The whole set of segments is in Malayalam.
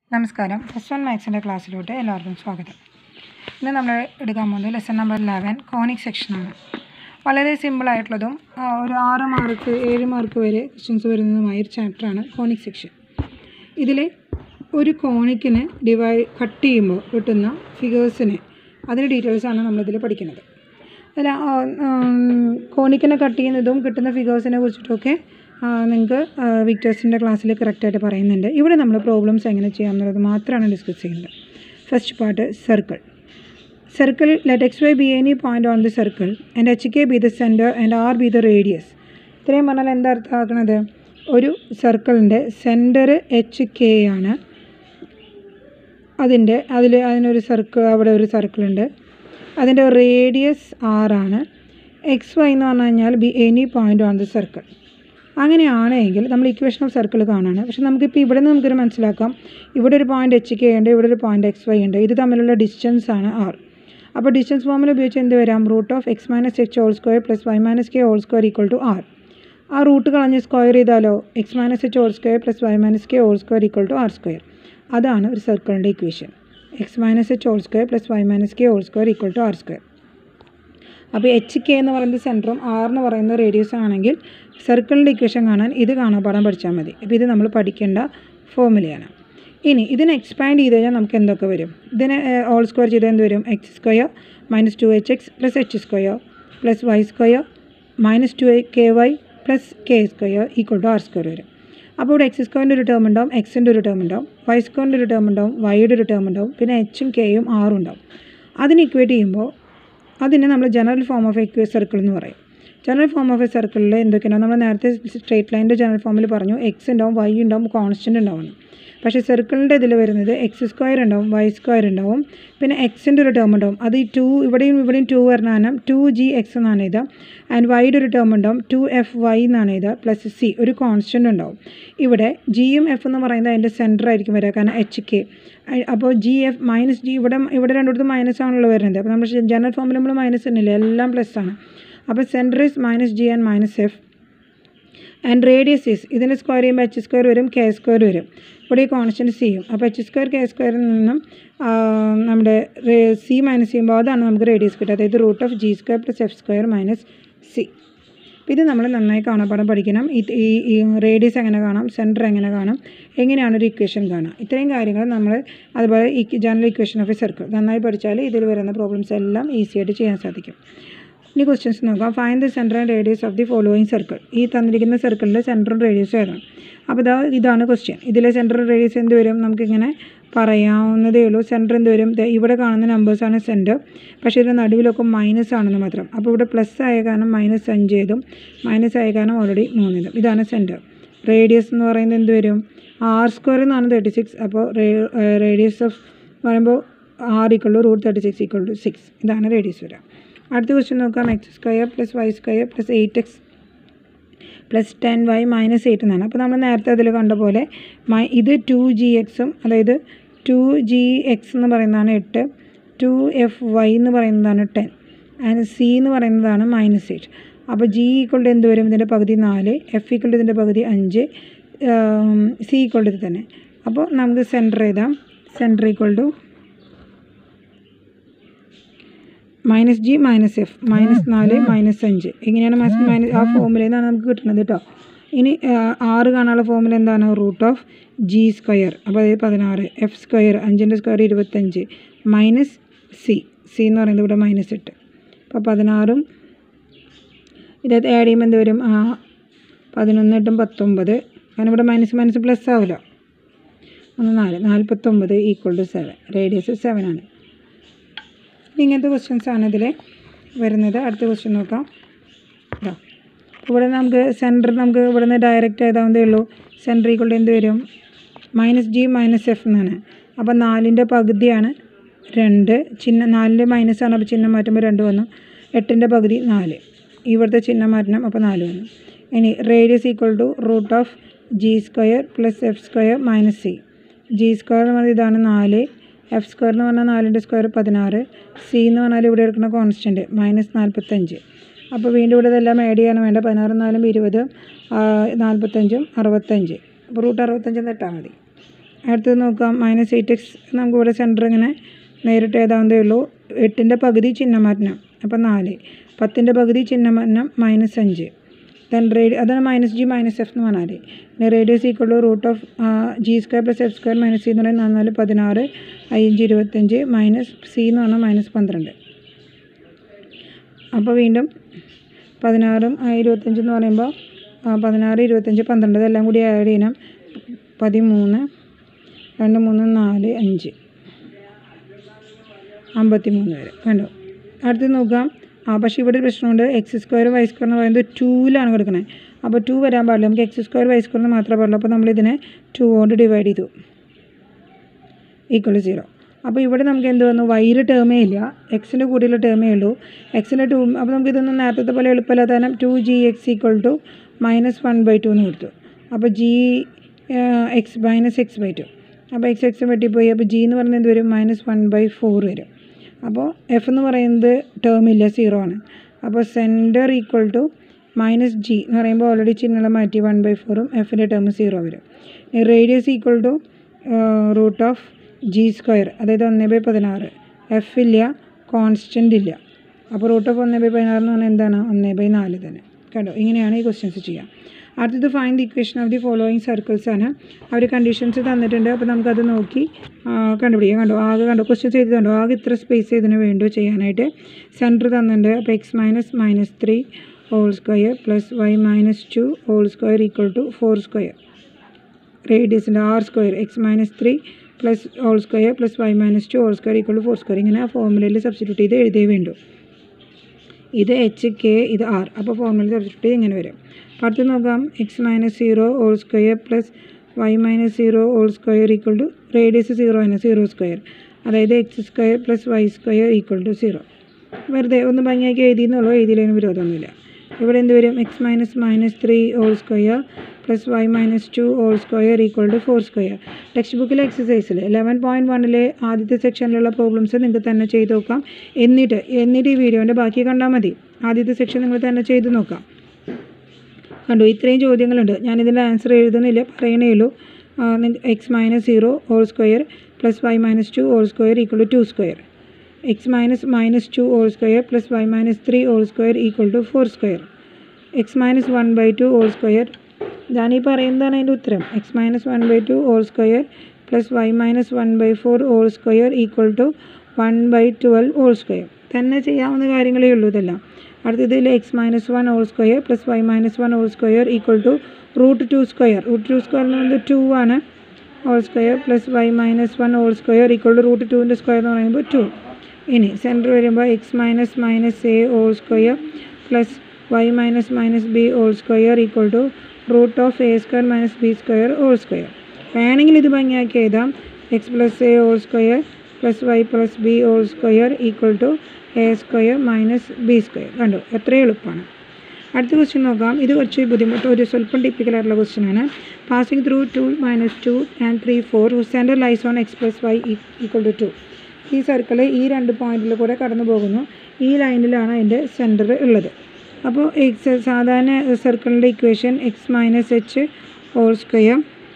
നമസ്കാരം പ്ലസ് വൺ മാത്സിൻ്റെ ക്ലാസ്സിലോട്ട് എല്ലാവർക്കും സ്വാഗതം ഇന്ന് നമ്മൾ എടുക്കാൻ പോകുന്നത് ലെസൺ നമ്പർ ലെവൻ കോണിക് സെക്ഷനാണ് വളരെ സിമ്പിളായിട്ടുള്ളതും ആ, ഒരു ആറ് മാർക്ക് ഏഴ് മാർക്ക് വരെ ക്വസ്റ്റ്യൻസ് വരുന്നതുമായ ഒരു ചാപ്റ്ററാണ് കോണിക് സെക്ഷൻ ഇതിൽ ഒരു കോണിക്കിന് ഡിവൈഡ് കട്ട് ചെയ്യുമ്പോൾ കിട്ടുന്ന ഫിഗേഴ്സിന് അതിൻ്റെ ഡീറ്റെയിൽസാണ് നമ്മളിതിൽ പഠിക്കുന്നത് അതിൽ കോണിക്കിനെ കട്ട് ചെയ്യുന്നതും കിട്ടുന്ന ഫിഗേഴ്സിനെ കുറിച്ചിട്ടൊക്കെ നിങ്ങൾക്ക് വിക്ടേഴ്സിൻ്റെ ക്ലാസ്സിൽ കറക്റ്റായിട്ട് പറയുന്നുണ്ട് ഇവിടെ നമ്മൾ പ്രോബ്ലംസ് എങ്ങനെ ചെയ്യാം എന്നുള്ളത് മാത്രമാണ് ഡിസ്കസ് ചെയ്യുന്നത് first part circle circle let x y be any point on the circle and h k be the centre and r be the radius ഇത്രയും പറഞ്ഞാൽ എന്താ അർത്ഥമാക്കുന്നത് ഒരു സർക്കിളിൻ്റെ സെൻറ്റർ എച്ച് കെ ആണ് അതിൻ്റെ അതിൽ അതിനൊരു സർക്കിൾ അവിടെ ഒരു സർക്കിളുണ്ട് അതിൻ്റെ റേഡിയസ് ആറാണ് എക്സ് വൈ എന്ന് പറഞ്ഞു കഴിഞ്ഞാൽ be any point on the circle അങ്ങനെയാണെങ്കിൽ നമ്മൾ ഇക്വേഷൻ ഓഫ് സർക്കിൾ കാണാണ് പക്ഷെ നമുക്കിപ്പോൾ ഇവിടെ നിന്ന് നമുക്കൊരു മനസ്സിലാക്കാം ഇവിടെ ഒരു പോയിൻ്റ് എച്ച് കെ ഉണ്ട് ഇവിടെ ഒരു പോയിൻ്റ് എക്സ് വൈ ഉണ്ട് ഇത് തമ്മിലുള്ള ഡിസ്റ്റൻസ് ആണ് ആർ അപ്പോൾ ഡിസ്റ്റൻസ് ഫോമിൽ ഉപയോഗിച്ച് എന്ത് വരാം root of x minus H whole square plus Y minus K whole square equal to r ആ റൂട്ട് കളഞ്ഞ് സ്ക്വയർ ചെയ്താലോ x minus H whole square plus Y minus K whole square equal to R square അതാണ് ഒരു സർക്കിളിൻ്റെ equation x minus H whole square plus Y minus K whole square equal to R square അപ്പോൾ എച്ച് കെ എന്ന് പറയുന്നത് സെൻറ്ററും ആർ എന്ന് പറയുന്നത് റേഡിയസ് ആണെങ്കിൽ സർക്കിളിൻ്റെ ഇക്വേഷൻ കാണാൻ ഇത് കാണാപ്പാടം പഠിച്ചാൽ മതി അപ്പോൾ ഇത് നമ്മൾ പഠിക്കേണ്ട ഫോർമുലയാണ് ഇനി ഇതിനെ എക്സ്പാൻഡ് ചെയ്ത് കഴിഞ്ഞാൽ നമുക്ക് എന്തൊക്കെ വരും ഇതിനെ ഓൾ സ്ക്വയർ ചെയ്താൽ എന്ത് വരും x square minus two h x plus H square plus Y square minus two k y plus K square equal to R square വരും അപ്പോൾ ഇവിടെ എക്സ് സ്ക്വയറിൻ്റെ ഒരു ടേം ഉണ്ടാവും എക്സിൻ്റെ ഒരു ടേം ഉണ്ടാവും വൈ സ്ക്വയറിൻ്റെ ഒരു ടേം ഉണ്ടാവും വൈയുടെ ഒരു ടേം ഉണ്ടാവും പിന്നെ എച്ചും കെയും ആറും ഉണ്ടാവും അതിന് ഇക്വേറ്റ് ചെയ്യുമ്പോൾ അതിനെ നമ്മൾ ജനറൽ ഫോം ഓഫ് എക്വേ സർക്കിൾ എന്ന് പറയും ജനറൽ ഫോം ഓഫ് എ സർക്കിളിൽ എന്തൊക്കെയാണ് നമ്മൾ നേരത്തെ സ്ട്രേറ്റ് ലൈൻ്റെ ജനറൽ ഫോമിൽ പറഞ്ഞു എക്സ് ഉണ്ടാവും വൈ ഉണ്ടാവും കോൺസ്റ്റൻ്റ് ഉണ്ടാവും പക്ഷേ സർക്കിളിൻ്റെ ഇതിൽ വരുന്നത് എക്സ് സ്ക്വയർ ഉണ്ടാവും വൈ സ്ക്വയർ ഉണ്ടാവും പിന്നെ എക്സിൻ്റെ ഒരു ടേം ഉണ്ടാവും അത് ഈ ടു ഇവിടെയും ഇവിടെയും ടു വരണാനം ടു ജി എക്സ് എന്നാണ് എഴുതുക ആൻഡ് വൈയുടെ ഒരു ടേം ഉണ്ടാവും ടു എഫ് വൈ എന്നാണ് എഴുതുക പ്ലസ് സി ഒരു കോൺസ്റ്റൻ്റ് ഉണ്ടാവും ഇവിടെ ജിയും എഫ് എന്ന് പറയുന്നത് അതിൻ്റെ സെൻറ്റർ ആയിരിക്കും വരിക കാരണം എച്ച് കെ അപ്പോൾ ജി എഫ് മൈനസ് ജി ഇവിടെ ഇവിടെ രണ്ടിടത്ത് മൈനസ് ആണല്ലോ വരുന്നത് അപ്പോൾ നമ്മൾ ജനറൽ ഫോമിൽ നമ്മൾ മൈനസ് തന്നെയില്ല എല്ലാം പ്ലസ് ആണ് അപ്പോൾ centre is minus g and minus f and radius is ഇതിൻ്റെ സ്ക്വയർ ചെയ്യുമ്പോൾ എച്ച് സ്ക്വയർ വരും കെ സ്ക്വയർ വരും ഇവിടെ ഈ കോൺസ്റ്റൻറ്റ് സി ചെയ്യും അപ്പോൾ എച്ച് സ്ക്വയർ കെ സ്ക്വയറിൽ നിന്നും ആ, നമ്മുടെ സി മൈനസ് ചെയ്യുമ്പോൾ അതാണ് നമുക്ക് റേഡിയസ് കിട്ടുക അതായത് root of g square plus f square minus c ഇത് നമ്മൾ നന്നായി കാണാപ്പാടം പഠിക്കണം ഇത് ഈ ഈ റേഡിയസ് എങ്ങനെ കാണാം സെൻറ്റർ എങ്ങനെ കാണാം എങ്ങനെയാണ് ഒരു ഇക്വേഷൻ കാണുക ഇത്രയും കാര്യങ്ങൾ നമ്മൾ അതുപോലെ ഈ general equation of a circle നന്നായി പഠിച്ചാൽ ഇതിൽ വരുന്ന പ്രോബ്ലംസ് എല്ലാം ഈസി ആയിട്ട് ചെയ്യാൻ സാധിക്കും ഇനി ക്വസ്റ്റ്യൻസ് നോക്കാം find the centre and radius of the following circle ഈ തന്നിരിക്കുന്ന സർക്കിളിൻ്റെ സെൻറ്ററും റേഡിയസും ഏതാണ് അപ്പോൾ ഇതാ ഇതാണ് ക്വസ്റ്റ്യൻ ഇതിലെ സെൻറ്ററും റേഡിയസ് എന്ത് വരും നമുക്കിങ്ങനെ പറയാവുന്നതേ ഉള്ളൂ സെൻറ്റർ എന്ത് വരും ദേ ഇവിടെ കാണുന്ന നമ്പേഴ്സാണ് സെൻറ്റർ പക്ഷേ ഇതിൻ്റെ നടുവിലൊക്കെ മൈനസ് ആണെന്ന് മാത്രം അപ്പോൾ ഇവിടെ പ്ലസ് ആയ കാരണം മൈനസ് അഞ്ച് ചെയ്തും മൈനസ് ആയ കാരണം ഓൾറെഡി മൂന്നിതും ഇതാണ് സെൻറ്റർ റേഡിയസ് എന്ന് പറയുന്നത് എന്ത് വരും ആർ സ്ക്വയർ എന്നാണ് തേർട്ടി സിക്സ് അപ്പോൾ റേഡിയസ് ഓഫ് പറയുമ്പോൾ r equal to root thirty six equal to six ഇതാണ് റേഡിയസ് വരിക അടുത്ത ക്വസ്റ്റ്യൻ നോക്കാം x square plus Y square plus eight x plus ten y minus eight എന്നാണ് അപ്പോൾ നമ്മൾ നേരത്തെ അതിൽ കണ്ട പോലെ മൈ ഇത് ടു ജി എക്സും അതായത് ടു ജി എക്സ് എന്ന് പറയുന്നതാണ് എട്ട് ടു എഫ് വൈ എന്ന് പറയുന്നതാണ് ടെൻ ആൻഡ് സി എന്ന് പറയുന്നതാണ് മൈനസ് എയ്റ്റ് അപ്പോൾ ജി ഈക്വൾ ടു എന്ത് വരും ഇതിൻ്റെ പകുതി നാല് എഫ് ഈക്വൾ ടു ഇതിൻ്റെ പകുതി അഞ്ച് സി ഈക്വൾ ടു ഇത് തന്നെ അപ്പോൾ നമുക്ക് സെൻറ്റർ എഴുതാം centre equal to minus g minus f minus നാല് മൈനസ് അഞ്ച് എങ്ങനെയാണ് മൈനസ് മൈനസ് ആ ഫോമുലയിൽ നിന്നാണ് നമുക്ക് കിട്ടുന്നത് കേട്ടോ ഇനി ആ, ആറ് കാണാനുള്ള ഫോമുല എന്താണ് റൂട്ട് ഓഫ് ജി സ്ക്വയർ അപ്പോൾ അതായത് പതിനാറ് എഫ് സ്ക്വയർ അഞ്ചിൻ്റെ സ്ക്വയർ ഇരുപത്തഞ്ച് മൈനസ് സി സി എന്ന് പറയുന്നത് ഇവിടെ മൈനസ് എട്ട് അപ്പോൾ പതിനാറും ഇതിനകത്ത് ആഡ് ചെയ്യുമ്പോൾ എന്ത് വരും ആ പതിനൊന്ന് എട്ടും പത്തൊമ്പത് കാരണം ഇവിടെ മൈനസ് മൈനസ് പ്ലസ് ആവില്ല ഒന്ന് നാല് നാൽപ്പത്തൊമ്പത് equal to seven radius seven ആണ് ഇങ്ങനത്തെ ക്വസ്റ്റ്യൻസ് ആണ് ഇതിൽ വരുന്നത് അടുത്ത ക്വസ്റ്റ്യൻ നോക്കാം ഇതാ ഇവിടെ നമുക്ക് സെൻറ്റർ നമുക്ക് ഇവിടെ നിന്ന് ഡയറക്റ്റ് എഴുതാവുന്നതേ ഉള്ളൂ സെൻറ്റർ ഈക്വൾ എന്ത് വരും മൈനസ് ജി മൈനസ് എഫ് എന്നാണ് അപ്പോൾ നാലിൻ്റെ പകുതിയാണ് രണ്ട് ചിഹ്നം നാലിൻ്റെ മൈനസ് ആണ് അപ്പോൾ ചിഹ്നം മാറ്റുമ്പോൾ രണ്ട് വന്നു എട്ടിൻ്റെ പകുതി നാല് ഇവിടുത്തെ ചിഹ്നം മാറ്റണം അപ്പോൾ നാല് വന്നു ഇനി radius equal to root of g square plus f square minus c g square എന്ന് പറഞ്ഞാൽ ഇതാണ് നാല് എഫ് സ്ക്വയർ എന്ന് പറഞ്ഞാൽ നാലിൻ്റെ സ്ക്വയർ പതിനാറ് സി എന്ന് പറഞ്ഞാൽ ഇവിടെ എടുക്കുന്ന കോൺസ്റ്റൻറ്റ് മൈനസ് നാൽപ്പത്തഞ്ച് അപ്പോൾ വീണ്ടും ഇവിടെ ഇതെല്ലാം ആഡ് ചെയ്യാണ് വേണ്ട പതിനാറ് നാലും ഇരുപത് ആ, നാൽപ്പത്തഞ്ചും അറുപത്തഞ്ച് അപ്പോൾ റൂട്ട് അറുപത്തഞ്ച് എന്ന് ഇട്ടാൽ മതി അടുത്തത് നോക്കാം മൈനസ് എയ്റ്റ് എക്സ് നമുക്ക് ഇവിടെ സെൻറ്റർ ഇങ്ങനെ നേരിട്ട് എഴുതാവുന്നതേ ഉള്ളൂ എട്ടിൻ്റെ പകുതി ചിഹ്നം മാറ്റണം അപ്പം നാല് പത്തിൻ്റെ പകുതി ചിഹ്നം മാറ്റണം മൈനസ് അഞ്ച് ദെൻ റേഡി അതാണ് മൈനസ് ജി മൈനസ് എഫ് എന്ന് പറഞ്ഞാൽ പിന്നെ radius equal to root of g square plus f square minus c എന്ന് പറയുന്നത് നാല് പതിനാറ് അഞ്ച് ഇരുപത്തഞ്ച് മൈനസ് സി എന്ന് പറഞ്ഞാൽ മൈനസ് പന്ത്രണ്ട് അപ്പോൾ വീണ്ടും പതിനാറും ആ, ഇരുപത്തഞ്ച് എന്ന് പറയുമ്പോൾ ആ, പതിനാറ് ഇരുപത്തഞ്ച് പന്ത്രണ്ട് ഇതെല്ലാം കൂടി ആഡ് ചെയ്യണം പതിമൂന്ന് രണ്ട് മൂന്ന് നാല് അഞ്ച് അമ്പത്തി മൂന്ന് വരെ കണ്ടോ അടുത്ത് നോക്കാം ആ പക്ഷേ ഇവിടെ ഒരു പ്രശ്നമുണ്ട് എക്സ് സ്ക്വയർ വൈ സ്ക്വയർ എന്ന് പറയുന്നത് ടൂവിലാണ് കൊടുക്കുന്നത് അപ്പോൾ ടു വരാൻ പാടില്ല നമുക്ക് എക്സ് സ്ക്വയർ വൈ സ്ക്വയർ എന്ന് മാത്രമേ പാടുള്ളൂ അപ്പോൾ നമ്മളിതിനെ ടു കൊണ്ട് ഡിവൈഡ് ചെയ്തു ഈക്വൽ സീറോ അപ്പോൾ ഇവിടെ നമുക്ക് എന്ത് വന്നു വൈയുടെ ടേമേ ഇല്ല എക്സിൻ്റെ കൂടെയുള്ള ടേമേ ഉള്ളൂ എക്സിൻ്റെ ടു അപ്പോൾ നമുക്ക് ഇതൊന്നും നേരത്തെ പോലെ എളുപ്പമില്ലാത്ത കാരണം two g x equal to minus one by two എന്ന് കൊടുത്തു അപ്പോൾ g x minus x by two അപ്പോൾ എക്സ് എക്സ് വെട്ടിപ്പോയി അപ്പോൾ ജി എന്ന് പറയുന്നത് എന്ത് വരും മൈനസ് വൺ ബൈ ഫോർ വരും അപ്പോൾ എഫ് എന്ന് പറയുന്നത് ടേം ഇല്ല സീറോ ആണ് അപ്പോൾ centre equal to minus g എന്ന് പറയുമ്പോൾ ഓൾറെഡി ചിഹ്നം മാറ്റി വൺ ബൈ ഫോറും എഫിൻ്റെ ടേം സീറോ വരും radius equal to root of g square അതായത് ഒന്ന് ബൈ പതിനാറ് എഫ് ഇല്ല കോൺസ്റ്റൻ്റ് ഇല്ല അപ്പോൾ റൂട്ട് ഓഫ് ഒന്ന് ബൈ പതിനാറ് എന്ന് പറഞ്ഞാൽ എന്താണ് ഒന്ന് ബൈ നാല് തന്നെ കണ്ടോ ഇങ്ങനെയാണ് ഈ ക്വസ്റ്റ്യൻസ് ചെയ്യുക അടുത്തത് find the equation of the following circles ആണ് അവർ കണ്ടീഷൻസ് തന്നിട്ടുണ്ട് അപ്പോൾ നമുക്കത് നോക്കി ആ, കണ്ടുപിടിക്കാം കണ്ടോ ആകെ കണ്ടോ ക്വസ്റ്റ്യൻസ് ചെയ്തിട്ടുണ്ടോ ആകെ ഇത്ര സ്പേസ് ഇതിന് വേണ്ടു ചെയ്യാനായിട്ട് സെൻറ്റർ തന്നിട്ടുണ്ട് അപ്പോൾ x minus minus three whole square plus Y minus two whole square equal to four square റേഡിയസിൻ്റെ r square x minus three plus whole square plus Y minus two whole square equal to four square ഇങ്ങനെ ആ ഫോർമുലയിൽ സബ്സ്റ്റിറ്റ്യൂട്ട് ചെയ്ത് എഴുതിയേ വേണ്ടു ഇത് എച്ച് കെ ഇത് ആർ അപ്പോൾ ഫോർമുല സബ്സ്റ്റിറ്റ്യൂട്ട് ചെയ്ത് ഇങ്ങനെ വരും അപ്പോൾ അടുത്ത് നോക്കാം x minus zero whole square plus Y minus zero whole square equal to radius zero ആണ് സീറോ സ്ക്വയർ അതായത് x square plus Y square equal to zero വെറുതെ ഒന്ന് ഭംഗിയാക്കി എഴുതിയെന്നുള്ളൂ എഴുതിയതിന് വിരോധമൊന്നുമില്ല ഇവിടെ എന്ത് വരും X minus minus three whole square plus Y minus two whole square equal to four square text ബുക്കിലെ എക്സസൈസിൽ ലെവൻ പോയിൻറ്റ് വണ്ണിലെ ആദ്യത്തെ സെക്ഷനിലുള്ള പ്രോബ്ലംസ് നിങ്ങൾക്ക് തന്നെ ചെയ്ത് നോക്കാം എന്നിട്ട് എന്നിട്ട് ഈ വീഡിയോൻ്റെ ബാക്കി കണ്ടാൽ മതി ആദ്യത്തെ സെക്ഷൻ നിങ്ങൾ തന്നെ ചെയ്ത് നോക്കാം കണ്ടു ഇത്രയും ചോദ്യങ്ങളുണ്ട് ഞാനിതിൻ്റെ ആൻസർ എഴുതുന്നില്ല പറയണേ ഉള്ളൂ x minus zero whole square plus Y minus two whole square equal to two square x minus minus two whole square plus Y minus three whole square equal to four square x minus one by two whole square ഞാൻ ഈ പറയുന്നതാണ് അതിൻ്റെ ഉത്തരം x minus one by two whole square plus Y minus one by four whole square equal to one by twelve whole square തന്നെ ചെയ്യാവുന്ന കാര്യങ്ങളേ ഉള്ളൂ ഇതെല്ലാം അടുത്തതിൽ x minus one whole square plus Y minus one whole square equal to root two square root two square എന്ന് പറയുന്നത് ടു ആണ് whole square plus Y minus one whole square equal to root ടുവിൻ്റെ സ്ക്വയർ എന്ന് പറയുമ്പോൾ ടു ഇനി സെൻറ്റർ വരുമ്പോൾ x minus minus a whole square plus Y minus minus b whole square equal to root of a square minus b square whole square വേണമെങ്കിൽ ഇത് ഭംഗിയാക്കി എഴുതാം x plus a whole square plus y plus b whole square equal to a square minus b square കണ്ടു എത്രയും എളുപ്പമാണ് അടുത്ത ക്വസ്റ്റ്യൻ നോക്കാം ഇത് കുറച്ച് ബുദ്ധിമുട്ട് ഒരു സ്വല്പം ടിപ്പിക്കൽ ആയിട്ടുള്ള ക്വസ്റ്റ്യൻ ആണ് passing through two minus two and three four who centre lies on x plus y equal to two ഈ സർക്കിൾ ഈ രണ്ട് പോയിന്റിൽ കൂടെ കടന്നു പോകുന്നു ഈ ലൈനിലാണ് അതിൻ്റെ സെൻറ്റർ ഉള്ളത് അപ്പോൾ എക്സ് സാധാരണ സർക്കിളിൻ്റെ equation x minus H whole square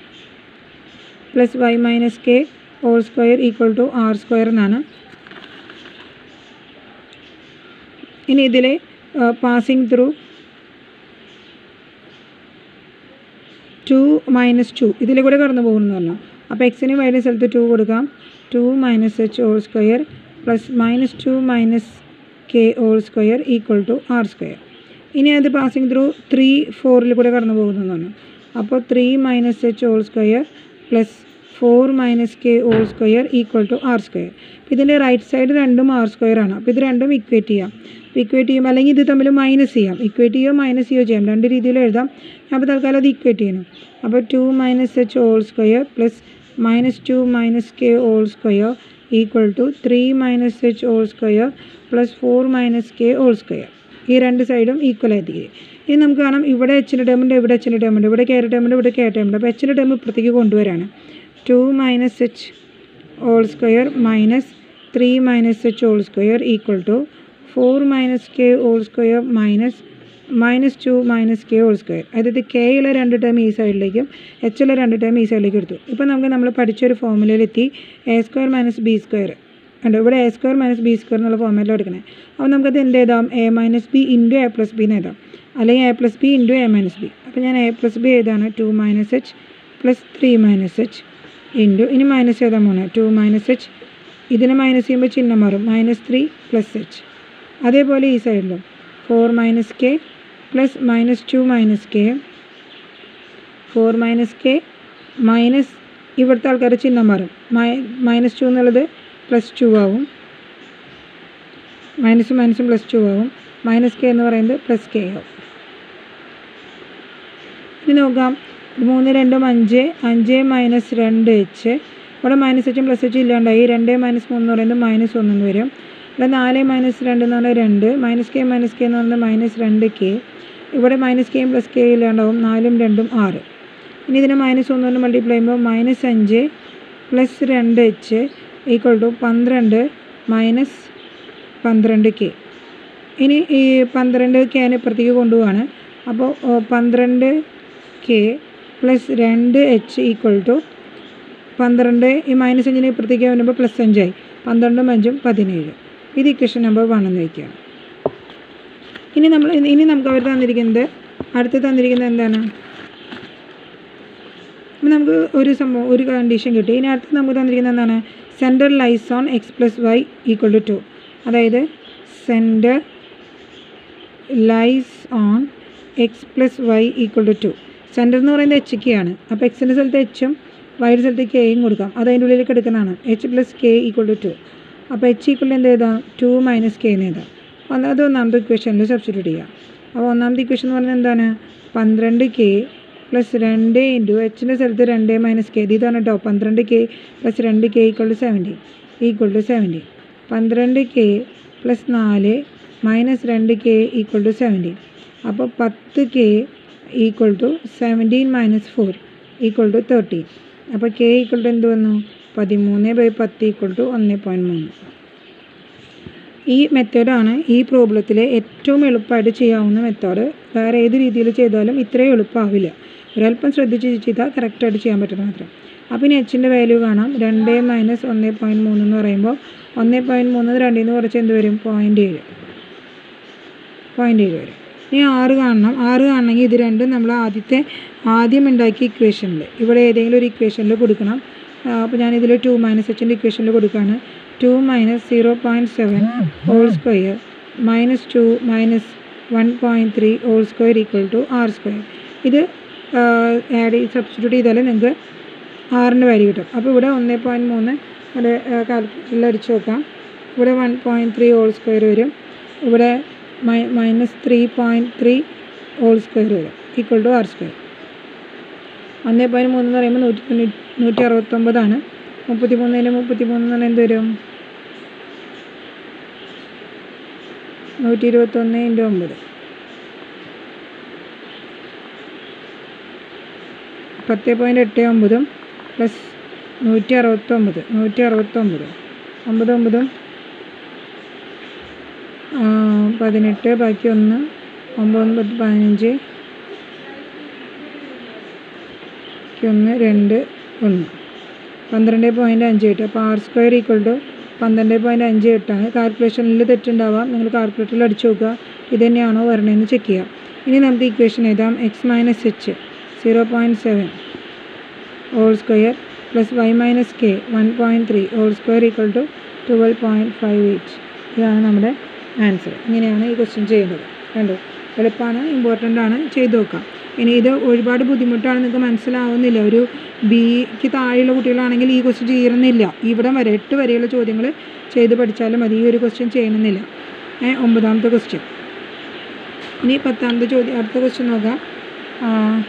plus Y minus K whole square equal to R square എന്നാണ് ഇനി ഇതിൽ passing through two minus two ഇതിൽ കൂടെ കടന്നു പോകുന്നു പറഞ്ഞു അപ്പോൾ എക്സിന് വൈയുടെ സ്ഥലത്ത് ടു കൊടുക്കാം two minus H whole square plus minus two minus K whole square equal to R square ഇനി അത് പാസിംഗ് ത്രൂ ത്രീ ഫോറിൽ കൂടെ കടന്നു പോകുന്നു പറഞ്ഞു അപ്പോൾ three minus H whole square plus four minus K whole square equal to R square അപ്പോൾ ഇതിൻ്റെ റൈറ്റ് സൈഡ് രണ്ടും ആർ സ്ക്വയർ ആണ് അപ്പോൾ ഇത് രണ്ടും ഇക്വേറ്റ് ചെയ്യാം ഇക്വേറ്റ് ചെയ്യുമ്പോൾ അല്ലെങ്കിൽ ഇത് തമ്മിൽ മൈനസ് ചെയ്യാം ഇക്വേറ്റ് ചെയ്യോ മൈനസ് ചെയ്യോ ചെയ്യാം രണ്ട് രീതിയിൽ എഴുതാം ഞാൻ അപ്പോൾ തൽക്കാലം അത് ഇക്വേറ്റ് ചെയ്യണം അപ്പോൾ two minus H whole square plus minus two minus K whole square equal to three minus H whole square plus four minus K whole square ഈ രണ്ട് സൈഡും ഈക്വൽ ആയിരിക്കും ഇനി നമുക്ക് കാണാം ഇവിടെ എച്ചിൻ്റെ ടേമുണ്ട് ഇവിടെ എച്ചിൻ്റെ ടേമുണ്ട് ഇവിടെ കെ ടേമുണ്ട് ഇവിടെ കെ ടേമുണ്ട് അപ്പോൾ എച്ചിൻ്റെ ടേം ഇപ്പുറത്തേക്ക് കൊണ്ടുവരാണ് two minus H whole square minus three minus H whole square equal to four minus K whole square minus minus two minus K whole square അതായത് കെയിലെ രണ്ട് ടേം ഈ സൈഡിലേക്കും എച്ചിലെ രണ്ട് ടേം ഈ സൈഡിലേക്ക് എടുത്തു ഇപ്പോൾ നമുക്ക് നമ്മൾ പഠിച്ചൊരു ഫോമുലയിലെത്തി a square minus b square ഉണ്ട് ഇവിടെ a square minus b square എന്നുള്ള ഫോമിലാണ് എടുക്കണേ അപ്പോൾ നമുക്കത് എന്ത് എഴുതാം a minus b into a plus b എന്ന് എഴുതാം അല്ലെങ്കിൽ a plus b into a minus b അപ്പോൾ ഞാൻ എ പ്ലസ് ബി എഴുതാണ് two minus h plus three minus h into ഇനി മൈനസ് എഴുതാൻ പോണേ ടു മൈനസ് എച്ച് ഇതിനെ മൈനസ് ചെയ്യുമ്പോൾ ചിഹ്നം മാറും മൈനസ് ത്രീ പ്ലസ് എച്ച് അതേപോലെ ഈ സൈഡിലും four minus k plus minus two minus k four minus k minus ഇവിടുത്തെ ആൾക്കാർ ചിഹ്നം മാറും മൈനസ് ടു എന്നുള്ളത് പ്ലസ് ടു ആവും മൈനസും മൈനസും പ്ലസ് ടു ആവും മൈനസ് കെ എന്ന് പറയുന്നത് പ്ലസ് കെ ആവും ഇനി നോക്കാം മൂന്ന് രണ്ടും അഞ്ച് അഞ്ച് മൈനസ് രണ്ട് എച്ച് ഇവിടെ മൈനസ് എച്ചും പ്ലസ് എച്ചും ഇല്ലാണ്ടായി രണ്ട് മൈനസ് മൂന്ന് എന്ന് പറയുന്നത് മൈനസ് ഒന്നെന്ന് വരും ഇവിടെ നാല് മൈനസ് രണ്ട് എന്ന് പറഞ്ഞാൽ രണ്ട് മൈനസ് കെ മൈനസ് കെ എന്ന് പറയുന്നത് മൈനസ് രണ്ട് കെ ഇവിടെ മൈനസ് കെയും പ്ലസ് കെ ഇല്ലാണ്ടാവും നാലും രണ്ടും ആറ് ഇനി ഇതിനെ മൈനസ് ഒന്ന് കൊണ്ട് മൾട്ടിപ്ലൈ ചെയ്യുമ്പോൾ മൈനസ് അഞ്ച് പ്ലസ് രണ്ട് എച്ച് ഈക്വൾ ടു പന്ത്രണ്ട് മൈനസ് പന്ത്രണ്ട് കെ ഇനി ഈ പന്ത്രണ്ട് കെനെ ഇപ്പുറത്തേക്ക് കൊണ്ടുപോവാണ് അപ്പോൾ ഓ, പന്ത്രണ്ട് കെ പ്ലസ് രണ്ട് എച്ച് ഈക്വൾ ടു പന്ത്രണ്ട് ഈ മൈനസ് അഞ്ചിന് ഇപ്പുറത്തേക്ക് വരുമ്പോൾ പ്ലസ് അഞ്ചായി പന്ത്രണ്ടും അഞ്ചും പതിനേഴ് ഇത് ഇക്വേഷൻ നമ്പർ വൺ എന്ന് വയ്ക്കുകയാണ് ഇനി നമ്മൾ ഇനി നമുക്ക് അവർ തന്നിരിക്കുന്നത് അടുത്ത് തന്നിരിക്കുന്നത് എന്താണ് ഇപ്പം നമുക്ക് ഒരു സംഭവം ഒരു കണ്ടീഷൻ കിട്ടി ഇനി അടുത്ത് നമുക്ക് തന്നിരിക്കുന്നത് എന്താണ് centre lies on x plus y equal to two അതായത് centre lies on x plus y equal to two centre എന്ന് പറയുന്നത് എച്ച് കെ ആണ് അപ്പോൾ എക്സിൻ്റെ സ്ഥലത്ത് എച്ചും വൈയുടെ സ്ഥലത്ത് കെയും കൊടുക്കാം അത് അതിൻ്റെ ഉള്ളിലേക്ക് എടുക്കുന്നതാണ് h plus k equal to two അപ്പോൾ എച്ച് ഈക്വൽ എന്ത് എഴുതാം ടു മൈനസ് കെ എന്ന് എഴുതാം ഒന്ന് അത് ഒന്നാമത്തെ ഇക്വേഷനിൽ സബ്സ്റ്റിറ്റ്യൂട്ട് ചെയ്യാം അപ്പോൾ ഒന്നാമത്തെ ഇക്വേഷൻ എന്ന് പറഞ്ഞാൽ എന്താണ് പന്ത്രണ്ട് കെ പ്ലസ് രണ്ട് ഇൻറ്റു എച്ചിൻ്റെ സ്ഥലത്ത് രണ്ട് മൈനസ് കെ ഇതാണ് കേട്ടോ പന്ത്രണ്ട് കെ പ്ലസ് രണ്ട് k equal to seventy equal to seventy പന്ത്രണ്ട് കെ പ്ലസ് നാല് മൈനസ് രണ്ട് കെ ഈക്വൾ ടു സെവൻറ്റി അപ്പോൾ പത്ത് k equal to seventeen minus four equal to thirteen അപ്പോൾ കെ ഈക്വൾ ടു എന്ത് വന്നു പതിമൂന്ന് ബൈ പത്ത് ഈക്വൾ ടു ഒന്ന് പോയിൻറ്റ് മൂന്ന് ഈ മെത്തേഡാണ് ഈ പ്രോബ്ലത്തിലെ ഏറ്റവും എളുപ്പമായിട്ട് ചെയ്യാവുന്ന മെത്തേഡ് വേറെ ഏത് രീതിയിൽ ചെയ്താലും ഇത്രയും എളുപ്പമാവില്ല ഒരല്പം ശ്രദ്ധിച്ച് ചെയ്താൽ കറക്റ്റായിട്ട് ചെയ്യാൻ പറ്റുന്നത് മാത്രം അപ്പോൾ ഇനി എച്ചിൻ്റെ വാല്യൂ കാണാം രണ്ട് മൈനസ് ഒന്ന് പോയിൻറ്റ് മൂന്ന് എന്ന് പറയുമ്പോൾ ഒന്ന് പോയിൻറ്റ് മൂന്ന് രണ്ടിൽ നിന്ന് കുറച്ച് എന്ത് വരും പോയിൻറ്റ് ഏഴ് പോയിൻറ്റ് ഏഴ് വരും ഇനി ആറ് കാണണം ആറ് കാണണമെങ്കിൽ ഇത് രണ്ടും നമ്മൾ ആദ്യത്തെ ആദ്യം ഉണ്ടാക്കിയ ഇക്വേഷനിൽ ഇവിടെ ഏതെങ്കിലും ഒരു ഇക്വേഷനിൽ കൊടുക്കണം അപ്പോൾ ഞാനിതിൽ ടു മൈനസ് എച്ചിൻ്റെ ഇക്വേഷനിൽ കൊടുക്കുകയാണ് two minus zero point seven whole square minus two minus one point three whole square equal to R square ഇത് ആഡ് സബ്സ്റ്റിറ്റ്യൂട്ട് ചെയ്താൽ നിങ്ങൾക്ക് ആറിൻ്റെ വാല്യൂ കിട്ടും അപ്പോൾ ഇവിടെ ഒന്ന് പോയിൻറ്റ് മൂന്ന് അത് കാൽക്കുലേറ്ററിൽ അടിച്ച് നോക്കാം ഇവിടെ one point three whole square വരും ഇവിടെ my minus three point three whole square വരും ഈക്വൽ ടു ആർ സ്ക്വയർ ഒന്ന് പോയിൻറ്റ് മൂന്ന് എന്ന് പറയുമ്പോൾ നൂറ്റി തൊണ്ണൂറ്റി നൂറ്റി അറുപത്തൊമ്പതാണ് മുപ്പത്തി മൂന്നിന് മുപ്പത്തി മൂന്ന് എന്ന് പറഞ്ഞാൽ എന്ത് വരും നൂറ്റി ഇരുപത്തൊന്ന് ഇൻറ്റു ഒമ്പത് പത്ത് പോയിൻറ്റ് എട്ട് ഒമ്പതും പ്ലസ് നൂറ്റി അറുപത്തൊമ്പത് നൂറ്റി അറുപത്തൊമ്പത് ഒമ്പത് ഒമ്പതും ആ, പതിനെട്ട് ബാക്കി ഒന്ന് ഒമ്പത് ഒമ്പത് പതിനഞ്ച് ബാക്കി ഒന്ന് രണ്ട് ഒന്ന് പന്ത്രണ്ട് പോയിൻറ്റ് അഞ്ച് എട്ട് അപ്പോൾ ആർ സ്ക്വയർ ഈക്വൽ ടു പന്ത്രണ്ട് പോയിൻറ്റ് അഞ്ച് എട്ടാണ് കാൽക്കുലേഷനിൽ തെറ്റുണ്ടാവാം നിങ്ങൾ കാൽക്കുലേറ്ററിൽ അടിച്ചു നോക്കുക ഇത് തന്നെയാണോ വരണതെന്ന് ചെക്ക് ചെയ്യാം ഇനി നമുക്ക് ഇക്വേഷൻ എഴുതാം X minus h zero point seven whole square plus Y minus k one point three whole square equal to twelve point five eight ഇതാണ് നമ്മുടെ ആൻസർ ഇങ്ങനെയാണ് ഈ ക്വസ്റ്റ്യൻ ചെയ്യേണ്ടത് കണ്ടോ എളുപ്പമാണ് ഇമ്പോർട്ടൻ്റ് ആണ് ചെയ്ത് നോക്കാം ഇനി ഇത് ഒരുപാട് ബുദ്ധിമുട്ടാണ് നിങ്ങൾക്ക് മനസ്സിലാവുന്നില്ല ഒരു ബിക്ക് താഴെയുള്ള കുട്ടികളാണെങ്കിൽ ഈ ക്വസ്റ്റ്യൻ ചെയ്യണമെന്നില്ല ഇവിടം വരെ എട്ട് വരെയുള്ള ചോദ്യങ്ങൾ ചെയ്ത് പഠിച്ചാലും മതി ഈ ഒരു ക്വസ്റ്റ്യൻ ചെയ്യണമെന്നില്ല ഏ ഒമ്പതാമത്തെ ക്വസ്റ്റ്യൻ ഇനി പത്താമത്തെ ചോദ്യം അടുത്ത ക്വസ്റ്റ്യൻ നോക്കാം ആ,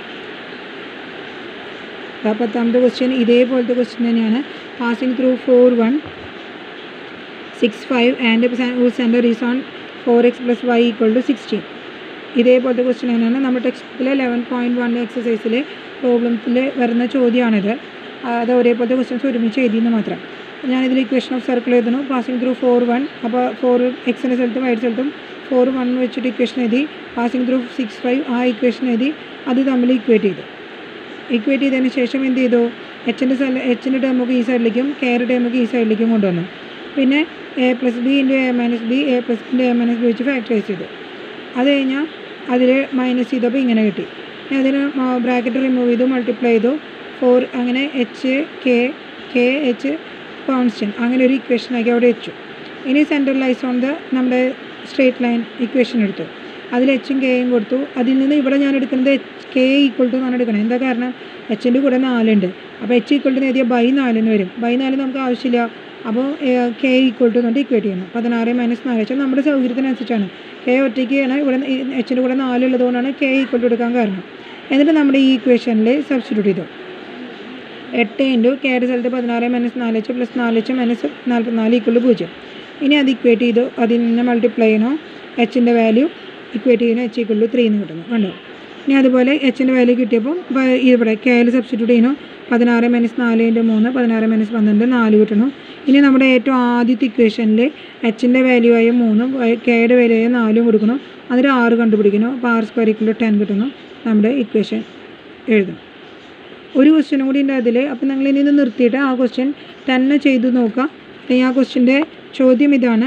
ആ പത്താമത്തെ ക്വസ്റ്റ്യൻ ഇതേപോലത്തെ ക്വസ്റ്റ്യൻ തന്നെയാണ് passing through four one six five and centre is on four x plus y equal to sixteen ഇതേപോലത്തെ ക്വസ്റ്റ്യൻ തന്നെയാണ് നമ്മുടെ ടെക്സ്റ്റിലെ ലെവൻ പോയിൻറ്റ് വൺ എക്സസൈസിലെ പ്രോബ്ലത്തിൽ വരുന്ന ചോദ്യമാണിത് അത് ഒരേപോലത്തെ ക്വസ്റ്റ്യൻസ് ഒരുമിച്ച് എഴുതിയെന്ന് മാത്രം ഞാനിതിൽ ഇക്വേഷൻ ഓഫ് സർക്കിൾ എഴുതുന്നു പാസിംഗ് ത്രൂ ഫോർ വൺ അപ്പോൾ ഫോർ എക്സിൻ്റെ സ്ഥലത്തും വൈഡ് സ്ഥലത്തും ഫോർ വൺ വെച്ചിട്ട് ഇക്വേഷൻ എഴുതി പാസിംഗ് ത്രൂ സിക്സ് ഫൈവ് ആ ഇക്വേഷൻ എഴുതി അത് തമ്മിൽ ഇക്വേറ്റ് ചെയ്തു ഇക്വേറ്റ് ചെയ്തതിന് ശേഷം എന്ത് ചെയ്തു എച്ചിൻ്റെ സ്ഥലം എച്ചിൻ്റെ ടേമൊക്കെ ഈ സൈഡിലേക്കും കെയർ ടേമൊക്കെ ഈ സൈഡിലേക്കും കൊണ്ടുവന്നു പിന്നെ a plus b into a minus b a plus into a minus b വെച്ച് ഫാക്ടറൈസ് ചെയ്തു അത് കഴിഞ്ഞാൽ അതിൽ മൈനസ് ചെയ്തപ്പോൾ ഇങ്ങനെ കിട്ടി ഇനി അതിന് ബ്രാക്കറ്റ് റിമൂവ് ചെയ്തു മൾട്ടിപ്ലൈ ചെയ്തു ഫോർ അങ്ങനെ h k k h constant അങ്ങനെ ഒരു ഇക്വേഷനാക്കി അവിടെ വെച്ചു ഇനി സെൻട്രലൈസ് ഓൺ ദ നമ്മുടെ സ്ട്രേറ്റ് ലൈൻ ഇക്വേഷൻ എടുത്തു അതിൽ എച്ചും കെയും കൊടുത്തു അതിൽ നിന്ന് ഇവിടെ ഞാൻ എടുക്കുന്നത് എച്ച് കെ ഈക്വൾ ടു എന്നാണ് എടുക്കുന്നത് എന്താ കാരണം എച്ചിൻ്റെ കൂടെ നാലുണ്ട് അപ്പോൾ എച്ച് ഈക്വൾ ടു എഴുതിയാൽ ബൈ നാലെന്ന് വരും ബൈ നാല് നമുക്ക് ആവശ്യമില്ല അപ്പോൾ കെ ഈക്വൾ ടു എന്നിട്ട് ഇക്വേറ്റ് ചെയ്യണം പതിനാറ് മൈനസ് നാല് വെച്ചാൽ നമ്മുടെ സൗകര്യത്തിനനുസരിച്ചാണ് കെ ഒറ്റയ്ക്കാണ് ഇവിടെ എച്ചിൻ്റെ കൂടെ നാലുള്ളത് കൊണ്ടാണ് കെ ഈക്വൾ ടു എടുക്കാൻ കാരണം എന്നിട്ട് നമ്മുടെ ഈ ഇക്വേഷനിൽ സബ്സ്റ്റിറ്റ്യൂട്ട് ചെയ്തു എട്ട് ഇൻറ്റു കെയുടെ സ്ഥലത്ത് പതിനാറ് മൈനസ് നാല് എച്ച് പ്ലസ് നാല് എച്ച് മൈനസ് നാൽപ്പത്തിനാല് ഈക്വൾ പൂജ്യം ഇനി അത് ഇക്വേറ്റ് ചെയ്തു അതിൽ നിന്ന് മൾട്ടിപ്ലൈ ചെയ്യണോ എച്ചിൻ്റെ വാല്യൂ ഇക്വേറ്റ് ചെയ്യുന്ന എച്ച് ഈക്വൾ ടു ത്രീ എന്ന് കിട്ടുന്നു കണ്ടോ ഇനി അതുപോലെ എച്ചിൻ്റെ വാല്യൂ കിട്ടിയപ്പോൾ ബ- ഇവിടെ കെയിൽ സബ്സ്റ്റിറ്റ്യൂട്ട് ചെയ്യുന്നു പതിനാറ് മൈനസ് നാല് ഇൻറ്റു മൂന്ന് പതിനാറ് മൈനസ് പന്ത്രണ്ട് നാല് കിട്ടണം ഇനി നമ്മുടെ ഏറ്റവും ആദ്യത്തെ ഇക്വേഷനിൽ എച്ചിൻ്റെ വാല്യൂ ആയ മൂന്നും കെയുടെ വാല്യൂ ആയ നാലും കൊടുക്കണം എന്നിട്ട് ആറ് കണ്ടുപിടിക്കുന്നു അപ്പോൾ ആറ് സ്ക്വയർ ഈക്വൾ ടു ടെൻ കിട്ടുന്നു നമ്മുടെ ഇക്വേഷൻ എഴുതും ഒരു ക്വസ്റ്റ്യനും കൂടി ഉണ്ട് അതിൽ അപ്പോൾ നിങ്ങൾ ഇനി ഇത് നിർത്തിയിട്ട് ആ ക്വസ്റ്റ്യൻ തന്നെ ചെയ്തു നോക്കുക അല്ലെങ്കിൽ ആ ക്വസ്റ്റ്യൻ്റെ ചോദ്യം ഇതാണ്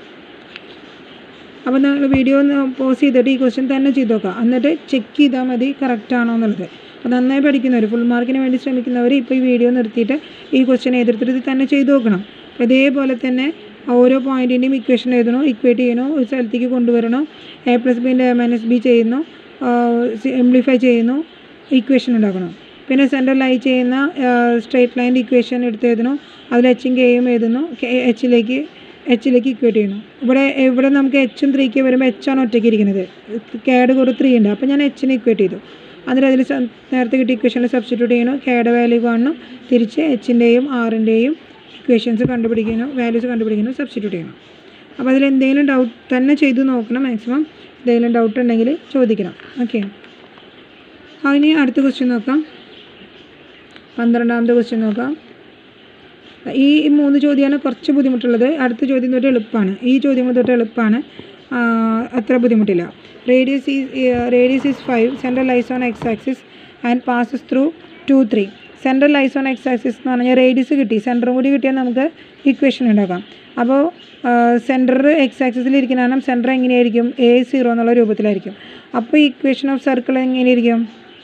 അപ്പോൾ നിങ്ങൾ വീഡിയോ ഒന്ന് പോസ് ചെയ്തിട്ട് ഈ ക്വസ്റ്റ്യൻ തന്നെ ചെയ്ത് നോക്കുക എന്നിട്ട് ചെക്ക് ചെയ്താൽ മതി കറക്റ്റ് ആണോ എന്നുള്ളത് അപ്പോൾ നന്നായി പഠിക്കുന്നവർ ഫുൾ മാർക്കിന് വേണ്ടി ശ്രമിക്കുന്നവർ ഇപ്പോൾ ഈ വീഡിയോ നിർത്തിയിട്ട് ഈ ക്വസ്റ്റ്യൻ എതിർത്തിട്ട് ഇത് തന്നെ ചെയ്ത് നോക്കണം അപ്പോൾ ഇതേപോലെ തന്നെ ഓരോ പോയിൻറ്റിൻ്റെയും ഇക്വേഷൻ എഴുതണോ ഇക്വേറ്റ് ചെയ്യണോ ഒരു സ്ഥലത്തേക്ക് കൊണ്ടുവരണോ എ പ്ലസ് ബിൻ്റെ മൈനസ് ബി ചെയ്യുന്നു സിംപ്ലിഫൈ ചെയ്യുന്നു ഇക്വേഷൻ ഉണ്ടാക്കണം പിന്നെ സെൻട്രൽ ലൈ ചെയ്യുന്ന സ്ട്രേറ്റ് ലൈൻ്റെ ഇക്വേഷൻ എടുത്ത് എഴുതണം അതിൽ എച്ചും കെയും എഴുതുന്നു എച്ചിലേക്ക് എച്ചിലേക്ക് ഇക്വേറ്റ് ചെയ്യുന്നു ഇവിടെ ഇവിടെ നമുക്ക് എച്ചും ത്രീക്ക് വരുമ്പോൾ എച്ചാണ് ഒറ്റയ്ക്ക് ഇരിക്കുന്നത് കെയുടെ കൂടെ ത്രീ ഉണ്ട് അപ്പോൾ ഞാൻ എച്ചിനെ ഇക്വേറ്റ് ചെയ്തു എന്നിട്ട് അതിൽ സ- നേരത്തെ കിട്ടിയ ഇക്വേഷനിൽ സബ്സ്റ്റിറ്റ്യൂട്ട് ചെയ്യണം കെയുടെ വാല്യൂ കാണണം തിരിച്ച് എച്ചിൻ്റെയും ആറിൻ്റെയും ഇക്വേഷൻസ് കണ്ടുപിടിക്കുന്നു വാല്യൂസ് കണ്ടുപിടിക്കുന്നു സബ്സ്റ്റിറ്റ്യൂട്ട് ചെയ്യണം അപ്പോൾ അതിൽ എന്തെങ്കിലും ഡൗട്ട് തന്നെ ചെയ്ത് നോക്കണം മാക്സിമം എന്തെങ്കിലും ഡൗട്ട് ഉണ്ടെങ്കിൽ ചോദിക്കണം ഓക്കെ അതിന് അടുത്ത ക്വസ്റ്റ്യൻ നോക്കാം പന്ത്രണ്ടാമത്തെ ക്വസ്റ്റ്യൻ നോക്കാം ഈ മൂന്ന് ചോദ്യമാണ് കുറച്ച് ബുദ്ധിമുട്ടുള്ളത് അടുത്ത ചോദ്യം തൊട്ട് എളുപ്പമാണ് ഈ ചോദ്യം തൊട്ട് എളുപ്പമാണ് ആ, അത്ര ബുദ്ധിമുട്ടില്ല radius is radius is five central lies on x axis and passes through two three central lies on x axis എന്ന് പറഞ്ഞാൽ റേഡിയസ് കിട്ടി സെൻറ്ററും കൂടി കിട്ടിയാൽ നമുക്ക് ഇക്വേഷൻ ഉണ്ടാക്കാം അപ്പോൾ സെൻറ്റർ എക്സ് ആക്സിസിൽ ഇരിക്കുന്ന കാരണം സെൻറ്റർ എങ്ങനെയായിരിക്കും എ സീറോ എന്നുള്ള രൂപത്തിലായിരിക്കും അപ്പോൾ ഇക്വേഷൻ ഓഫ് സർക്കിൾ എങ്ങനെയായിരിക്കും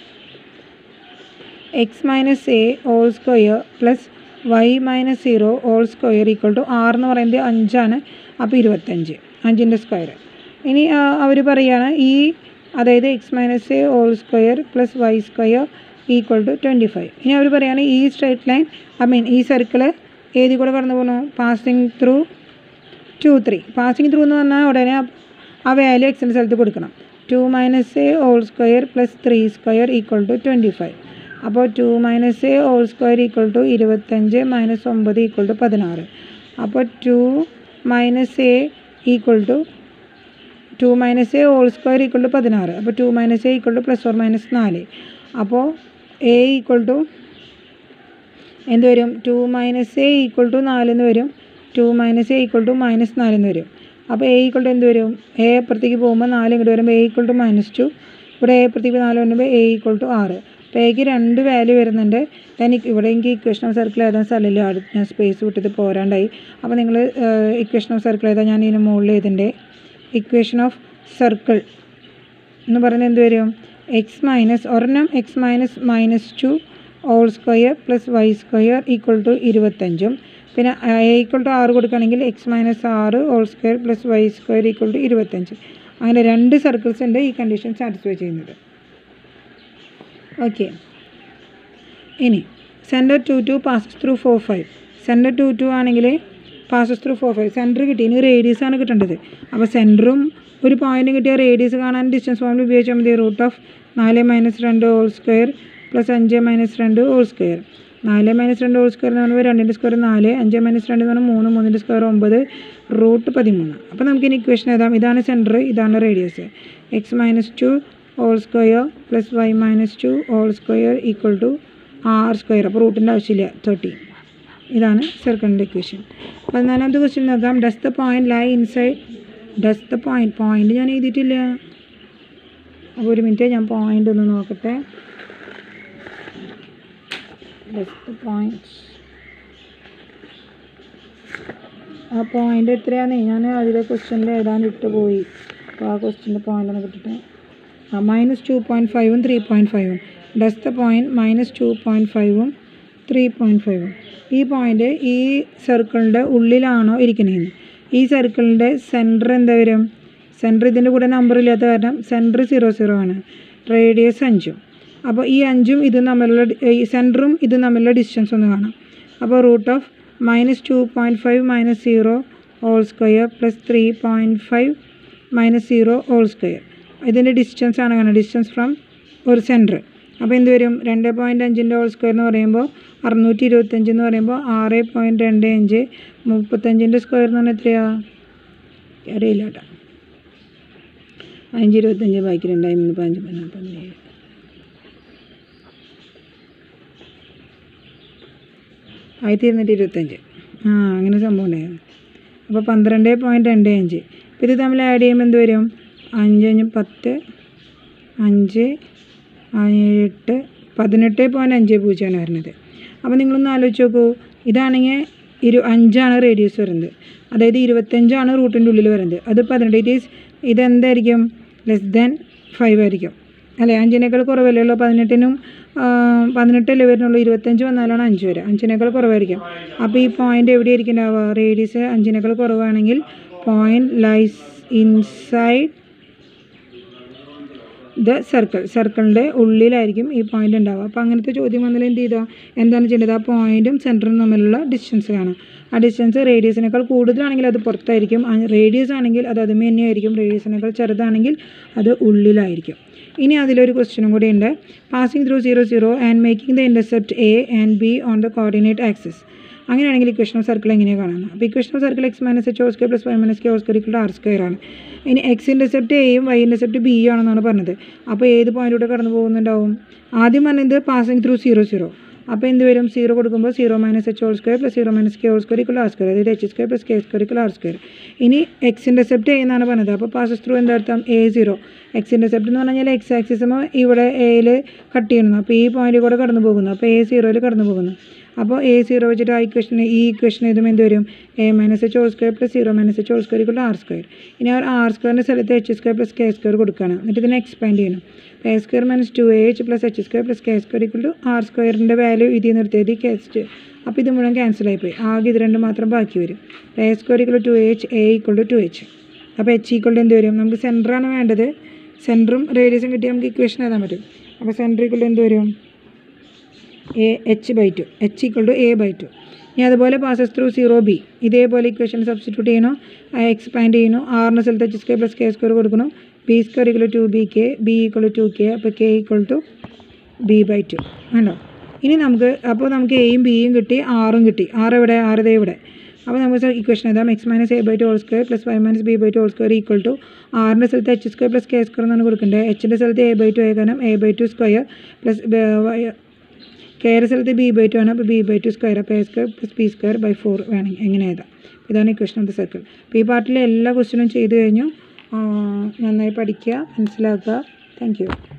x minus a whole square plus Y minus zero whole square equal to ആറ് എന്ന് പറയുന്നത് അഞ്ചാണ് അപ്പോൾ ഇരുപത്തഞ്ച് അഞ്ചിൻ്റെ സ്ക്വയർ ഇനി അവർ പറയുകയാണ് ഈ അതായത് x minus a whole square plus Y square equal to twenty five ഇനി അവർ പറയുകയാണ് ഈ സ്ട്രൈറ്റ് ലൈൻ ഐ മീൻ ഈ സർക്കിൾ ഏതി കൂടെ കടന്നു പോകണു passing through two three passing through എന്ന് പറഞ്ഞാൽ ഉടനെ ആ- ആ വാല്യൂ എക്സിൻ്റെ സ്ഥലത്ത് കൊടുക്കണം two minus a whole square plus three square equal to twenty five അപ്പോൾ two minus a whole square equal to ഇരുപത്തഞ്ച് മൈനസ് ഒമ്പത് ഈക്വൽ ടു പതിനാറ് അപ്പോൾ two minus a equal to two minus a whole square equal to പതിനാറ് അപ്പോൾ two minus a equal to plus or minus നാല് അപ്പോൾ എ ഈക്വൽ ടു എന്ത് വരും two minus a equal to നാലെന്ന് വരും two minus a equal to minus നാലെന്ന് വരും അപ്പോൾ എ ഈക്വൽ ടു എന്ത് വരും എ അപ്പുറത്തേക്ക് പോകുമ്പോൾ നാല് ഇങ്ങോട്ട് വരുമ്പോൾ A equal to minus two ഇവിടെ എ അപ്പുറത്തേക്ക് നാല് വരുമ്പോൾ എ ഈക്വൽ ടു ആറ് അപ്പോൾ എക്ക് രണ്ട് വാല്യൂ വരുന്നുണ്ട് എനിക്ക് ഇവിടെ എനിക്ക് ഇക്വേഷൻ ഓഫ് സർക്കിൾ എഴുതാൻ സ്ഥലമില്ല അടുത്ത് ഞാൻ സ്പേസ് വിട്ടിട്ട് പോരാണ്ടായി അപ്പോൾ നിങ്ങൾ ഇക്വേഷൻ ഓഫ് സർക്കിൾ എഴുതാൻ ഞാൻ ഇതിന് മുകളിൽ എഴുതണ്ടേ ഇക്വേഷൻ ഓഫ് സർക്കിൾ എന്ന് പറയുന്നത് എന്ത് വരും എക്സ് മൈനസ് ഒരെണ്ണം X minus minus two whole square plus Y square equal to ഇരുപത്തഞ്ചും പിന്നെ എ ഈക്വൽ ടു ആറ് കൊടുക്കുകയാണെങ്കിൽ എക്സ് മൈനസ് ആറ് whole square plus Y square equal to ഇരുപത്തഞ്ച് അങ്ങനെ രണ്ട് സർക്കിൾസ് ഉണ്ട് ഈ കണ്ടീഷൻ സാറ്റിസ്ഫൈ ചെയ്യുന്നത് ഓക്കെ ഇനി centre two two passes through four five centre two two ആണെങ്കിൽ passes through four five centre കിട്ടി ഇനി റേഡിയസ് ആണ് കിട്ടേണ്ടത് അപ്പോൾ സെൻറ്ററും ഒരു പോയിന്റ് കിട്ടിയ റേഡിയസ് കാണാൻ ഡിസ്റ്റൻസ് ഫോമിൽ ഉപയോഗിച്ചാൽ മതി റൂട്ട് ഓഫ് നാല് മൈനസ് രണ്ട് ഹോൾ സ്ക്വയർ പ്ലസ് അഞ്ച് മൈനസ് രണ്ട് ഹോൾ സ്ക്വയർ നാല് മൈനസ് രണ്ട് ഹോൾ സ്ക്വയർ എന്ന് പറയുമ്പോൾ രണ്ടിൻ്റെ സ്ക്വയർ നാല് അഞ്ച് മൈനസ് രണ്ട് എന്ന് പറഞ്ഞാൽ മൂന്ന് മൂന്നിൻ്റെ സ്ക്വയർ ഒമ്പത് റൂട്ട് പതിമൂന്ന് അപ്പോൾ നമുക്ക് ഇനി ഇക്വേഷൻ എഴുതാം ഇതാണ് സെൻറ്റർ ഇതാണ് radius X minus two whole square plus Y minus two whole square equal to R square അപ്പോൾ റൂട്ടിൻ്റെ ആവശ്യമില്ല തേർട്ടി ഇതാണ് സർക്കിളിൻ്റെ ഇക്വേഷൻ പതിനാലാമത്തെ ക്വസ്റ്റ്യൻ നോക്കാം does the point lie inside does the point point ഞാൻ എഴുതിയിട്ടില്ല അപ്പോൾ ഒരു മിനിറ്റ് ഞാൻ പോയിൻ്റ് ഒന്ന് നോക്കട്ടെ ഡസ് ദ പോയിൻറ്റ് ആ പോയിൻ്റ് എത്രയാണെന്നേ ഞാൻ അതിലെ ക്വസ്റ്റ്യനിൽ എഴുതാൻ ഇട്ടുപോയി അപ്പോൾ ആ ക്വസ്റ്റ്യൻ്റെ പോയിൻ്റ് ഒന്ന് കിട്ടിട്ട് ആ മൈനസ് ടു പോയിൻറ്റ് ഫൈവും ത്രീ പോയിൻറ്റ് ഫൈവും does the point minus two point ഫൈവും ത്രീ പോയിൻറ്റ് ഫൈവും ഈ പോയിൻ്റ് ഈ സർക്കിളിൻ്റെ ഉള്ളിലാണോ ഇരിക്കണേന്ന് ഈ സർക്കിളിൻ്റെ സെൻറ്റർ എന്താ വരും സെൻറ്റർ ഇതിൻ്റെ കൂടെ നമ്പർ ഇല്ലാത്ത കാരണം സെൻറ്റർ സീറോ സീറോ ആണ് റേഡിയസ് അഞ്ചും അപ്പോൾ ഈ അഞ്ചും ഇതും തമ്മിലുള്ള ഡി- ഈ സെൻറ്ററും ഇതും തമ്മിലുള്ള ഡിസ്റ്റൻസ് ഒന്ന് കാണാം അപ്പോൾ root of minus two point five minus zero whole square plus three point five minus zero whole square ഇതിൻ്റെ ഡിസ്റ്റൻസ് ആണ് കാണുന്നത് ഡിസ്റ്റൻസ് ഫ്രം ഒരു സെൻറ്റർ അപ്പോൾ എന്ത് വരും രണ്ട് പോയിൻറ്റ് അഞ്ചിൻ്റെ ഹോൾ സ്ക്വയർ എന്ന് പറയുമ്പോൾ അറുന്നൂറ്റി ഇരുപത്തഞ്ച് എന്ന് പറയുമ്പോൾ ആറ് പോയിൻറ്റ് രണ്ട് അഞ്ച് മുപ്പത്തഞ്ചിൻ്റെ സ്ക്വയർ എന്ന് പറഞ്ഞാൽ എത്രയാ അറിയില്ല കേട്ടോ അഞ്ച് ഇരുപത്തഞ്ച് ബാക്കി രണ്ടായി മൂന്ന് പതിനഞ്ച് പതിനാറ് പതിനേഴ് ആയിരത്തി ഇരുന്നൂറ്റി ഇരുപത്തഞ്ച് ആ അങ്ങനെ സംഭവം ഉണ്ടായിരുന്നു അപ്പോൾ പന്ത്രണ്ട് പോയിൻറ്റ് രണ്ട് അഞ്ച് അപ്പോൾ ഇത് തമ്മിൽ ആഡ് ചെയ്യുമ്പോൾ എന്ത് വരും അഞ്ച് അഞ്ച് പത്ത് അഞ്ച് ആ, എട്ട് പതിനെട്ട് പോയിൻറ്റ് അഞ്ച് പൂജ്യമാണ് വരുന്നത് അപ്പോൾ നിങ്ങളൊന്ന് ആലോചിച്ച് നോക്കൂ ഇതാണെങ്കിൽ ഇരു അഞ്ചാണ് റേഡിയസ് വരുന്നത് അതായത് ഇരുപത്തഞ്ചാണ് റൂട്ടിൻ്റെ ഉള്ളിൽ വരുന്നത് അത് പതിനെട്ട് ഇറ്റ് ഈസ് ഇതെന്തായിരിക്കും ലെസ് ദാൻ ഫൈവ് ആയിരിക്കും അല്ലേ അഞ്ചിനേക്കാൾ കുറവല്ലേ ഉള്ളൂ പതിനെട്ടിനും ആ, പതിനെട്ടല്ലേ വരുന്നുള്ളൂ ഇരുപത്തഞ്ച് വന്നാലാണ് അഞ്ച് വരിക അഞ്ചിനേക്കാൾ കുറവായിരിക്കും അപ്പോൾ ഈ പോയിൻ്റ് എവിടെയായിരിക്കും ഉണ്ടാവുക റേഡിയസ് അഞ്ചിനേക്കാൾ കുറവാണെങ്കിൽ point lies inside the circle സർക്കിളിൻ്റെ ഉള്ളിലായിരിക്കും ഈ പോയിന്റ് ഉണ്ടാവുക അപ്പോൾ അങ്ങനത്തെ ചോദ്യം വന്നാൽ എന്ത് ചെയ്താൽ എന്താണ് ചെയ്യേണ്ടത് ആ പോയിന്റും സെൻറ്ററും തമ്മിലുള്ള ഡിസ്റ്റൻസ് കാണാം ആ ഡിസ്റ്റൻസ് റേഡിയസിനേക്കാൾ കൂടുതലാണെങ്കിൽ അത് പുറത്തായിരിക്കും റേഡിയസ് ആണെങ്കിൽ അത് അതുമേ തന്നെയായിരിക്കും റേഡിയസിനേക്കാൾ ചെറുതാണെങ്കിൽ അത് ഉള്ളിലായിരിക്കും ഇനി അതിലൊരു ക്വസ്റ്റ്യനും കൂടി ഉണ്ട് passing through zero zero and making the intercept A and B on the coordinate axis അങ്ങനെയാണെങ്കിൽ ഇക്വേഷൻ ഓഫ് സർക്കിൾ എങ്ങനെയാണ് കാണുന്നത് അപ്പോൾ equation of circle X minus H square plus Y minus K square equal R square ആണ് ഇനി എക്സ് ഇൻ്റർസെപ്റ്റ് എയും വൈ ഇൻ്റർസെപ്റ്റ് ബി ആണെന്നാണ് പറഞ്ഞത് അപ്പോൾ ഏത് പോയിന്റിലൂടെ കടന്നു പോകുന്നുണ്ടാവും ആദ്യം പറഞ്ഞത് പാസിംഗ് ത്രൂ സീറോ സീറോ അപ്പോൾ എന്ത് വരും സീറോ കൊടുക്കുമ്പോൾ zero minus H whole square plus zero minus K whole square equal R square അതായത് H square plus K square equal R square ഇനി എക്സ് ഇൻ്റർസെപ്റ്റ് എ എന്നാണ് പറഞ്ഞത് അപ്പോൾ പാസസ് ത്രൂ എന്താ അർത്ഥം എ സീറോ എക്സ് ഇൻ്റർസെപ്റ്റ് എന്ന് പറഞ്ഞു കഴിഞ്ഞാൽ എക്സ് ആക്സിസും ഇവിടെ എയിൽ കട്ട് ചെയ്യുന്നു അപ്പോൾ ഈ പോയിന്റിൽ കൂടെ കടന്നു പോകുന്നു അപ്പോൾ എ സീറോയിൽ കടന്നു പോകുന്നു അപ്പോൾ എ സീറോ വെച്ചിട്ട് ആ ഇക്വേഷൻ ഈ ഇക്വേഷൻ ഇതും എന്ത് വരും A minus H whole square plus zero minus H whole square equal R square ഇനി ആ ആർ സ്ക്വയറിൻ്റെ സ്ഥലത്ത് H square plus K square കൊടുക്കുകയാണ് എന്നിട്ട് ഇതിനെ എക്സ്പാൻഡ് ചെയ്യണം A square minus two A H plus H square plus K square equal to R സ്ക്വയറിൻ്റെ വാല്യൂ ഇതിൽ നിർത്തിയത് കെസ്റ്റ് അപ്പോൾ ഇത് മുഴുവൻ ക്യാൻസൽ ആയിപ്പോയി ആകെ ഇത് രണ്ട് മാത്രം ബാക്കി വരും A square equal to H A equal to two H അപ്പോൾ എച്ച് ഈക്വൽ ടു എന്ത് വരും നമുക്ക് സെൻറ്ററാണ് വേണ്ടത് സെൻറ്ററും റേഡിയസും കിട്ടി നമുക്ക് ഇക്വേഷൻ എഴുതാൻ പറ്റും അപ്പോൾ സെൻറ്റർ ഈക്വൽ ടു എന്ത് വരും A H by two H equal to A by two ഇനി അതുപോലെ പാസസ് ത്രൂ സീറോ ബി ഇതേപോലെ ഇക്വേഷൻ സബ്സ്റ്റിറ്റ്യൂട്ട് ചെയ്യണോ എക്സ്പാൻഡ് ചെയ്യണോ ആറിന് സ്ഥലത്ത് H square plus K square കൊടുക്കണം B square equal to B K B equal to K അപ്പോൾ K equal to B by two ആണോ ഇനി നമുക്ക് അപ്പോൾ നമുക്ക് എയും ബിയും കിട്ടി ആറും കിട്ടി ആറ് എവിടെ ആറ് ദേ ഇവിടെ അപ്പോൾ നമുക്ക് ഇക്വേഷൻ എഴുതാം X minus A by two whole square plus Y minus B by two whole square equal to ആറിൻ്റെ സ്ഥലത്ത് H square plus K square എന്നാണ് കൊടുക്കേണ്ടത് എച്ചിൻ്റെ സ്ഥലത്ത് എ ബൈ ടു ആയ കാരണം A by two square plus കെയുടെ സ്ഥലത്ത് ബി ബൈ ടു ആണ് അപ്പോൾ ബി ബൈ ടു സ്ക്വയർ അപ്പോൾ A square plus B square by four വേണമെങ്കിൽ എങ്ങനെ എഴുതാം ഇതാണ് ഇക്വേഷൻ ഓഫ് ദ സർക്കിൾ അപ്പോൾ ഈ പാർട്ടിലെ എല്ലാ ക്വസ്റ്റ്യനും ചെയ്ത് കഴിഞ്ഞു ആ, നന്നായി പഠിക്കുക മനസ്സിലാക്കുക താങ്ക് യു